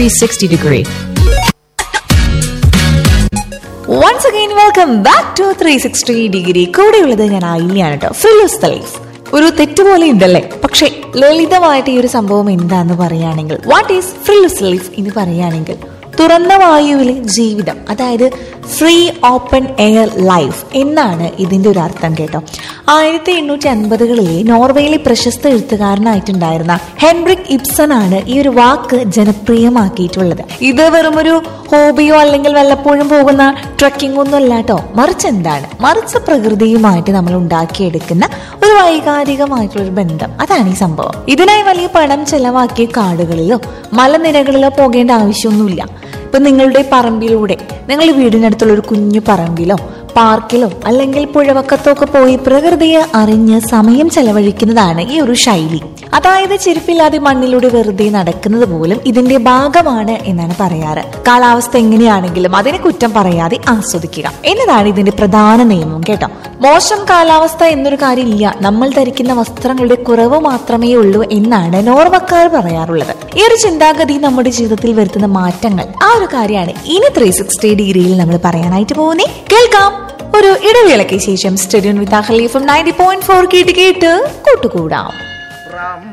360 degree. Once again welcome back to three sixty degree കൂടെയുള്ളത് ഞാൻ ആയില്യാണ് കേട്ടോ ഫിലോസ് തലീഫ് ഒരു തെറ്റുപോലെ ഉണ്ടല്ലേ പക്ഷെ ലളിതമായിട്ട് ഈ ഒരു സംഭവം എന്താന്ന് പറയുകയാണെങ്കിൽ വാട്ട് ഈസ് ഫ്രില്ലുസ് ലൈഫ് എന്ന് പറയുകയാണെങ്കിൽ തുറന്ന വായുവിലെ ജീവിതം അതായത് ഫ്രീ ഓപ്പൺ എയർ ലൈഫ് എന്നാണ് ഇതിന്റെ ഒരു അർത്ഥം കേട്ടോ ആയിരത്തി എണ്ണൂറ്റി അൻപതുകളിലെ നോർവേയിലെ പ്രശസ്ത എഴുത്തുകാരനായിട്ടുണ്ടായിരുന്ന ഹെൻറിക് ഇബ്സൺ ആണ് ഈ ഒരു വാക്ക് ജനപ്രിയമാക്കിയിട്ടുള്ളത് ഇത് വെറും ഒരു ഹോബിയോ അല്ലെങ്കിൽ വല്ലപ്പോഴും പോകുന്ന ട്രക്കിംഗ് ഒന്നും അല്ല കേട്ടോ മറിച്ച് എന്താണ് മറിച്ച് പ്രകൃതിയുമായിട്ട് നമ്മൾ ഉണ്ടാക്കിയെടുക്കുന്ന ഒരു വൈകാരികമായിട്ടുള്ള ഒരു ബന്ധം അതാണ് ഈ സംഭവം ഇതിനായി വലിയ പണം ചെലവാക്കിയ കാടുകളിലോ മലനിരകളിലോ പോകേണ്ട ആവശ്യമൊന്നുമില്ല ഇപ്പൊ നിങ്ങളുടെ പറമ്പിലൂടെ നിങ്ങളുടെ വീടിനടുത്തുള്ള ഒരു കുഞ്ഞു പറമ്പിലോ പാർക്കിലോ അല്ലെങ്കിൽ പുഴവക്കത്തോ ഒക്കെ പോയി പ്രകൃതിയെ അറിഞ്ഞ് സമയം ചെലവഴിക്കുന്നതാണ് ഈ ഒരു ശൈലി അതായത് ചെരുപ്പില്ലാതെ മണ്ണിലൂടെ വെറുതെ നടക്കുന്നത് പോലും ഇതിന്റെ ഭാഗമാണ് എന്നാണ് പറയാറ് കാലാവസ്ഥ എങ്ങനെയാണെങ്കിലും അതിനെ കുറ്റം പറയാതെ ആസ്വദിക്കുക എന്നതാണ് ഇതിന്റെ പ്രധാന നിയമം കേട്ടോ മോശം കാലാവസ്ഥ എന്നൊരു കാര്യമില്ല നമ്മൾ ധരിക്കുന്ന വസ്ത്രങ്ങളുടെ കുറവ് മാത്രമേ ഉള്ളൂ എന്നാണ് നോർവക്കാർ പറയാറുള്ളത് ഈ ഒരു ചിന്താഗതി നമ്മുടെ ജീവിതത്തിൽ വരുത്തുന്ന മാറ്റങ്ങൾ ആ ഒരു കാര്യമാണ് ഇനി ത്രീ സിക്സ്റ്റി ഡിഗ്രിയിൽ നമ്മൾ പറയാനായിട്ട് പോകുന്നേ കേൾക്കാം ഒരു ഇടവേളയ്ക്ക് ശേഷം സ്റ്റഡിയൻ വിത്ത് ഹലീഫും നയൻറ്റി പോയിന്റ് ഫോർ കേട്ട് കേട്ട് കൂട്ടുകൂടാം